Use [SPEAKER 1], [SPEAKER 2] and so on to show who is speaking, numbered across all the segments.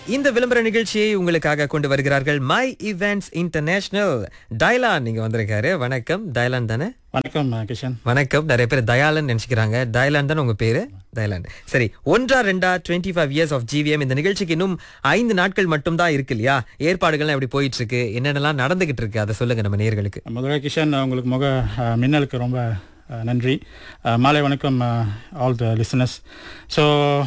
[SPEAKER 1] இந்த விளம்பர நிகழ்ச்சியை உங்களுக்காக கொண்டு வருகிறார்கள் மை ஈவென்ட்ஸ் இன்டர்நேஷனல் டயலான் நீங்க வந்திருக்காரு வணக்கம் டயலான் தானே
[SPEAKER 2] வணக்கம் அஹ், கிஷன்
[SPEAKER 1] வணக்கம் நிறைய பேர் தயாலன் நினைச்சுக்கிறாங்க டயலான் தானே உங்க பேரு தயாலன் சரி ஒன்றா ரெண்டா twenty five years of GVM இந்த நிகழ்ச்சிக்கு இன்னும் ஐந்து நாட்கள் மட்டும் தான் இருக்கு இல்லையா ஏற்பாடுகள்லாம் எப்படி போயிட்டு இருக்கு என்னென்னலாம் நடந்துகிட்டு இருக்கு அதை சொல்லுங்க நம்ம நேயர்களுக்கு
[SPEAKER 2] முதல்ல கிஷன் உங்களுக்கு முக அஹ், மின்னலுக்கு ரொம்ப அஹ், நன்றி அஹ், மாலை வணக்கம் ஆல் த லிசனர்ஸ் ஸோ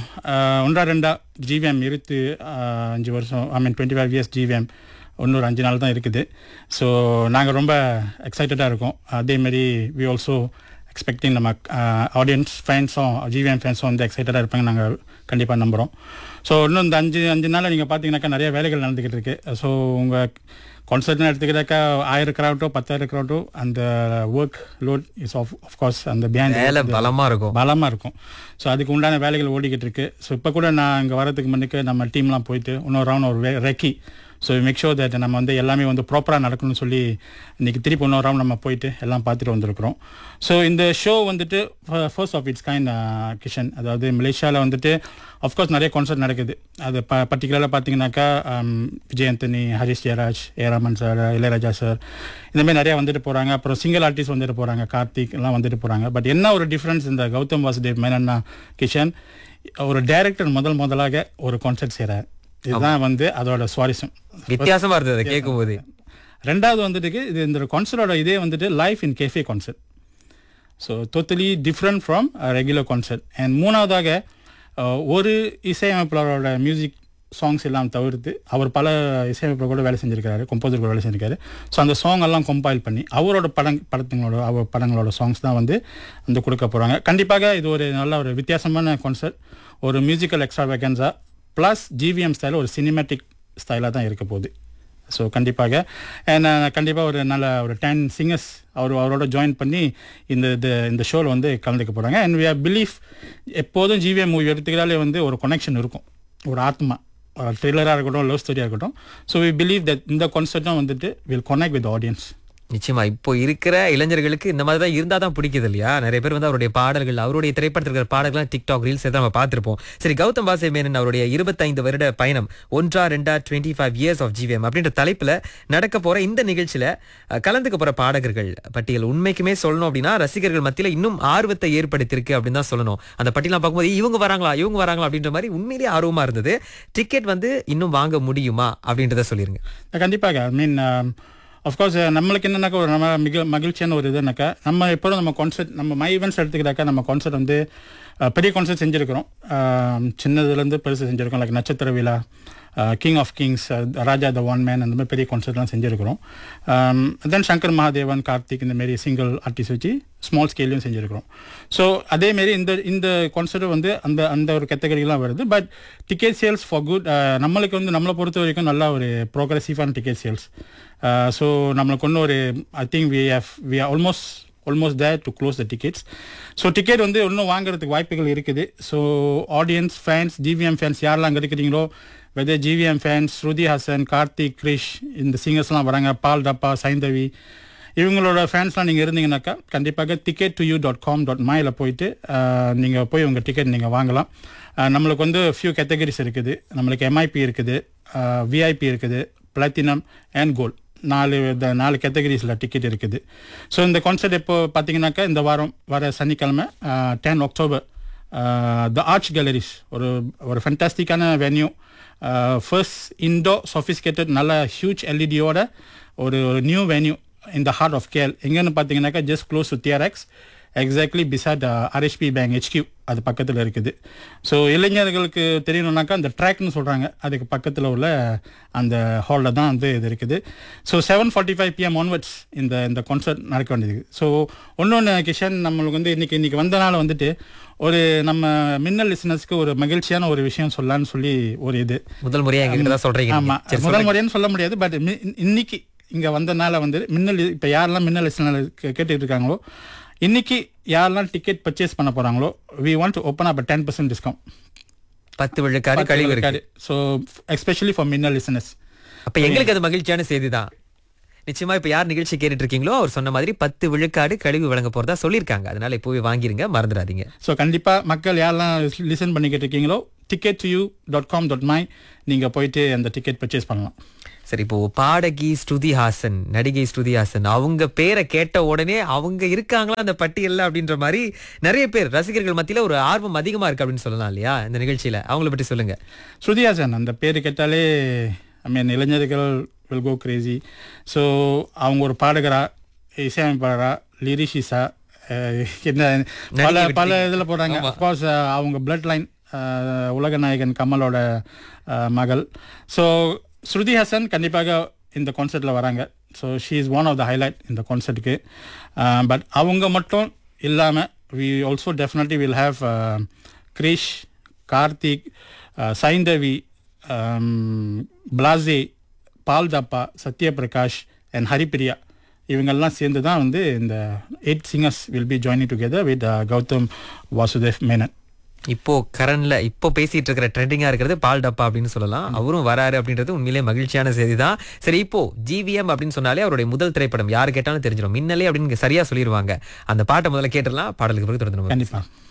[SPEAKER 2] ஒன்றா ரெண்டா ஜிவிஎம் இருபத்தி அஹ், அஞ்சு வருஷம் I mean twenty five years GVM இன்னொரு அஞ்சு நாள் தான் இருக்குது ஸோ நாங்கள் ரொம்ப எக்ஸைட்டடாக இருக்கோம் அதேமாரி வி ஆல்சோ எக்ஸ்பெக்டிங் நம்ம ஆடியன்ஸ் ஃபேன்ஸும் ஜிவிஎம் ஃபேன்ஸும் வந்து எக்ஸைட்டடாக இருப்பாங்க நாங்கள் கண்டிப்பாக நம்புகிறோம் ஸோ இன்னும் இந்த அஞ்சு அஞ்சு நாளில் நீங்கள் பார்த்தீங்கன்னாக்கா நிறைய வேலைகள் நடந்துக்கிட்டு இருக்கு ஸோ உங்கள் கான்சர்ட்னு எடுத்துக்கிட்டாக்கா ஆயிரம் கிராவட்டோ பத்தாயிரம் கிராவட்டோ அந்த work load is of of course அந்த
[SPEAKER 1] வேலை
[SPEAKER 2] பியாண்ட்
[SPEAKER 1] பலமா இருக்கும்
[SPEAKER 2] பலமாக இருக்கும் ஸோ அதுக்கு உண்டான வேலைகள் ஓடிக்கிட்டு இருக்கு ஸோ இப்போ கூட நான் இங்கே வரதுக்கு முன்னுக்கு நம்ம டீம்லாம் போயிட்டு இன்னொரு ரவுண்ட் ஒரு recce so make sure that நம்ம வந்து எல்லாமே வந்து ப்ராப்பராக நடக்கணும்னு சொல்லி இன்னைக்கு திருப்பி இன்னொரு ரவுண்ட் நம்ம போயிட்டு எல்லாம் பார்த்துட்டு வந்திருக்கிறோம் ஸோ இந்த ஷோ வந்துட்டு ஃபர்ஸ்ட் ஆஃப் இட்ஸ் கைண்ட் கிஷன் அதாவது மலேசியாவில் வந்துட்டு அஃப்கோர்ஸ் நிறைய கான்சர்ட் நடக்குது அது ப பர்டிகுலராக பார்த்தீங்கன்னாக்கா Vijay Antony Harish Jayaraj A Rahman sir Ilaiyaraaja sir இந்த மாதிரி நிறையா வந்துட்டு போகிறாங்க அப்புறம் சிங்கிள் ஆர்டிஸ்ட் வந்துட்டு போகிறாங்க கார்த்திக் எல்லாம் வந்துட்டு போகிறாங்க பட் என்ன ஒரு டிஃப்ரென்ஸ் இந்த கௌதம் வாசுதேவ் மேனன்னா கிஷன் ஒரு டைரக்டர் முதல் முதலாக ஒரு கான்சர்ட் செய்கிறார் இதுதான் வந்து அதோட சுவாரஸ்யம்
[SPEAKER 1] வித்தியாசமா இருந்தது அதை கேட்கும் போது
[SPEAKER 2] ரெண்டாவது வந்துட்டு இது இந்த கான்சர்ட்டோட இதே வந்துட்டு life in cafe concert so totally different from regular concert and மூணாவதாக அஹ், ஒரு இசையமைப்பாளரோட மியூசிக் சாங்ஸ் எல்லாம் தவிர்த்து அவர் பல இசையமைப்பாளர் கூட வேலை செஞ்சிருக்காரு கம்போசர் கூட வேலை செஞ்சிருக்காரு ஸோ அந்த சாங் எல்லாம் கம்பைல் பண்ணி அவரோட படம் படத்துங்களோட அவர் படங்களோட சாங்ஸ் தான் வந்து வந்து கொடுக்க போகிறாங்க கண்டிப்பாக இது ஒரு நல்ல ஒரு வித்தியாசமான கான்சர்ட் ஒரு musical extravaganza plus GVM style ஒரு சினிமேட்டிக் ஸ்டைலாக தான் இருக்க போகுது ஸோ கண்டிப்பாக and, uh, கண்டிப்பாக ஒரு நல்ல ஒரு டென் சிங்கர்ஸ் அவர் அவரோட ஜாயின் பண்ணி இந்த இது இந்த ஷோவில் வந்து கலந்துக்க போகிறாங்க அண்ட் வி ஆர் பிலீஃப் எப்போதும் ஜிவிஎம் மூவி எடுத்துக்கிட்டாலே வந்து ஒரு கனெக்ஷன் இருக்கும் ஒரு ஆத்மா த்ரில்லராக இருக்கட்டும் லவ் ஸ்டோரியாக இருக்கட்டும் ஸோ வி பிலீவ் தட் இந்த கான்செப்டும் வந்துட்டு வில் connect வித் ஆடியன்ஸ்
[SPEAKER 1] நிச்சயமா இப்போ இருக்கிற இளைஞர்களுக்கு இந்த மாதிரி தான் இருந்தா தான் பிடிக்குது இல்லையா நிறைய பேர் வந்து அவருடைய பாடல்கள் அவருடைய திரைப்படத்தில் இருக்கிற பாடல்கள் டிக்டாக் ரீல்ஸ் தான் நம்ம பார்த்திருப்போம் சரி கௌதம் வாசே மேனன் அவருடைய இருபத்தைந்து வருட பயணம் ஒன்றா ரெண்டா twenty five years of GVM அப்படின்ற தலைப்புல நடக்க போற இந்த நிகழ்ச்சியில அஹ், கலந்துக்க போற பாடகர்கள் பட்டியல் உண்மைக்குமே சொல்லணும் அப்படின்னா ரசிகர்கள் மத்தியில இன்னும் ஆர்வத்தை ஏற்படுத்தியிருக்கு அப்படின்னு தான் சொல்லணும் அந்த பட்டியலாம் பார்க்கும்போது இவங்க வராங்களா இவங்க வராங்களா அப்படின்ற மாதிரி உண்மையிலேயே ஆர்வமா இருந்தது டிக்கெட் வந்து இன்னும் வாங்க முடியுமா அப்படின்றத சொல்லிருங்க
[SPEAKER 2] கண்டிப்பாக ஐ மீன் அஃப்கோர்ஸ் நம்மளுக்கு என்னன்னாக்கா ஒரு நம்ம மிக மகிழ்ச்சியான ஒரு இதுனாக்கா நம்ம எப்போதும் நம்ம கான்சர்ட் நம்ம மை ஈவெண்ட்ஸ் எடுத்துக்கிட்டாக்கா நம்ம கான்சர்ட் வந்து அஹ், பெரிய கான்சர்ட் செஞ்சுருக்கிறோம் அஹ், சின்னதுலேருந்து பெருசு செஞ்சுருக்கோம் லைக் நட்சத்திர விழா king of kings Raja the one man அந்த மாதிரி பெரிய கான்சர்ட்லாம் செஞ்சுருக்கிறோம் தென் சங்கர் மகாதேவன் கார்த்திக் இந்த மாதிரி சிங்கிள் ஆர்டிஸ்ட் வச்சு ஸ்மால் ஸ்கேல்லையும் செஞ்சுருக்கிறோம் ஸோ அதேமாரி இந்த இந்த கான்சர்ட் வந்து அந்த அந்த ஒரு கேட்டகரிலாம் வருது but ticket sales for good நம்மளுக்கு வந்து நம்மளை பொறுத்த வரைக்கும் நல்லா ஒரு ப்ரோக்ரஸிவான டிக்கெட் சேல்ஸ் ஸோ நம்மளுக்கு ஒன்று ஒரு I think we have we almost almost there to close the tickets so ticket வந்து இன்னும் வாங்குறதுக்கு வாய்ப்புகள் இருக்குது so audience fans GVM fans யாரெல்லாம் அங்கே இருக்கிறீங்களோ whether GVM fans Shruti Haasan Karthik Krish இந்த சிங்கர்ஸ்லாம் வராங்க பால் டப்பா சைந்தவி இவங்களோட ஃபேன்ஸ்லாம் நீங்கள் இருந்தீங்கன்னாக்கா கண்டிப்பாக ticket to you dot com dot மாயில் போயிட்டு நீங்கள் போய் உங்கள் டிக்கெட் நீங்கள் வாங்கலாம் அஹ், நம்மளுக்கு வந்து ஃபியூ கேட்டகரிஸ் இருக்குது நம்மளுக்கு எம்ஐபி இருக்குது விஐபி இருக்குது பிளாட்டினம் அண்ட் கோல்ட் நாலு இந்த நாலு கேட்டகரிஸில் டிக்கெட் இருக்குது ஸோ இந்த கான்சர்ட் இப்போ பார்த்தீங்கன்னாக்கா இந்த வாரம் வர சனிக்கிழமை ten October the arts galleries ஒரு ஒரு ஃபென்டாஸ்டிக்கான வென்யூ ஃபர்ஸ்ட் இண்டோ சொஃபிஸ்கேட்டட் நல்ல ஹியூஜ் எல்இடியோட ஒரு ஒரு நியூ வென்யூ இந்த ஹார்ட் ஆஃப் கேல் எங்கன்னு பார்த்தீங்கன்னாக்கா just close to TRX exactly beside RSB bank HQ அது பக்கத்தில் இருக்குது ஸோ இளைஞர்களுக்கு தெரியணுன்னாக்கா அந்த ட்ராக்னு சொல்கிறாங்க அதுக்கு பக்கத்தில் உள்ள அந்த ஹாலில் தான் வந்து இது இருக்குது so seven forty five PM onwards இந்த இந்த கான்சர்ட் நடக்க வேண்டியது ஸோ ஒன்னொன்று கிஷன் நம்மளுக்கு வந்து இன்னைக்கு இன்னைக்கு வந்தனால வந்துட்டு ஒரு நம்ம மின்னல் லிசனர்ஸ்க்கு ஒரு மகிழ்ச்சியான ஒரு விஷயம் சொல்லலாம்னு சொல்லி ஒரு இது
[SPEAKER 1] முதல் முறையா எங்ககிட்ட தான் சொல்றீங்க
[SPEAKER 2] ஆமா
[SPEAKER 1] நீங்க. சரி,
[SPEAKER 2] முதல்
[SPEAKER 1] சொல்லுங்க.
[SPEAKER 2] முறைன்னு சொல்ல முடியாது பட் இன்னைக்கு இங்க வந்தனால வந்து மின்னல் இப்ப யாரெல்லாம் மின்னல் லிசனர் கேட்டுட்டு இருக்காங்களோ இன்னைக்கு யாரெல்லாம் டிக்கெட் பர்ச்சேஸ் பண்ண போறாங்களோ we want to open up ten percent discount
[SPEAKER 1] பத்து விழுக்காடு கழிவு இருக்கு
[SPEAKER 2] so especially for Minnal listeners
[SPEAKER 1] அப்ப எங்களுக்கு அது மகிழ்ச்சியான செய்தி தான் நிச்சயமா இப்ப யார் நிகழ்ச்சி கேட்டுட்டு இருக்கீங்களோ அவர் சொன்ன மாதிரி பத்து விழுக்காடு கழிவு வழங்க போறதா சொல்லியிருக்காங்க அதனால இப்போவே வாங்கிருங்க மறந்துடாதீங்க
[SPEAKER 2] ஸோ கண்டிப்பாக மக்கள் யாரெல்லாம் லிசன் பண்ணிக்கிட்டு இருக்கீங்களோ ticket to you dot com dot my நீங்கள் போயிட்டு அந்த டிக்கெட் பர்ச்சேஸ் பண்ணலாம்
[SPEAKER 1] சரி இப்போ பாடகி ஸ்ருதி ஹாசன் நடிகை ஸ்ருதி ஹாசன் அவங்க பேரை கேட்ட உடனே அவங்க இருக்காங்களா அந்த பட்டியல்ல அப்படின்ற மாதிரி நிறைய பேர் ரசிகர்கள் மத்தியில ஒரு ஆர்வம் அதிகமா இருக்கு அப்படின்னு சொல்லலாம் இல்லையா இந்த நிகழ்ச்சியில அவங்கள பற்றி சொல்லுங்க
[SPEAKER 2] ஸ்ருதிஹாசன் அந்த பேர் கேட்டாலே ஐ மீன் இளைஞர்கள் வில் கோ கிரேசி ஸோ அவங்க ஒரு பாடகரா இசையமைப்பாளரா லிரிஷிஸா என்ன பல
[SPEAKER 1] நடிகை
[SPEAKER 2] பல இதில் போகிறாங்க அஃப்கோர்ஸ் அவங்க பிளட் லைன் உலக நாயகன் கமலோட அஹ், மகள் ஸோ ஸ்ருதி ஹாசன் கண்டிப்பாக இந்த கான்சர்ட்டில் வராங்க so she is one of the highlight இந்த கான்சர்ட்டுக்கு பட் அவங்க மட்டும் இல்லாமல் we also definitely will have Krish Karthik Saindhavi Blaaze Paul Dappa Sathyaprakash and Haripriya இவங்கெல்லாம் சேர்ந்து தான் வந்து இந்த eight singers will be joining together with Gautham Vasudev Menon
[SPEAKER 1] இப்போ கரண்ட்ல இப்போ பேசிட்டு இருக்கிற ட்ரெண்டிங்கா இருக்கிறது பால் டப்பா அப்படின்னு சொல்லலாம் அவரும் வராரு அப்படின்றது உண்மையிலே மகிழ்ச்சியான செய்தி தான் சரி இப்போ ஜிவிஎம் அப்படின்னு சொன்னாலே அவருடைய முதல் திரைப்படம் யாரு கேட்டாலும் தெரிஞ்சிடும் மின்னலே அப்படின்னு சரியா சொல்லிடுவாங்க அந்த பாட்டை முதல்ல கேட்டுடலாம் பாடலுக்கு பிறகு தொடர்ந்து நம்ம
[SPEAKER 2] கண்டிப்பாக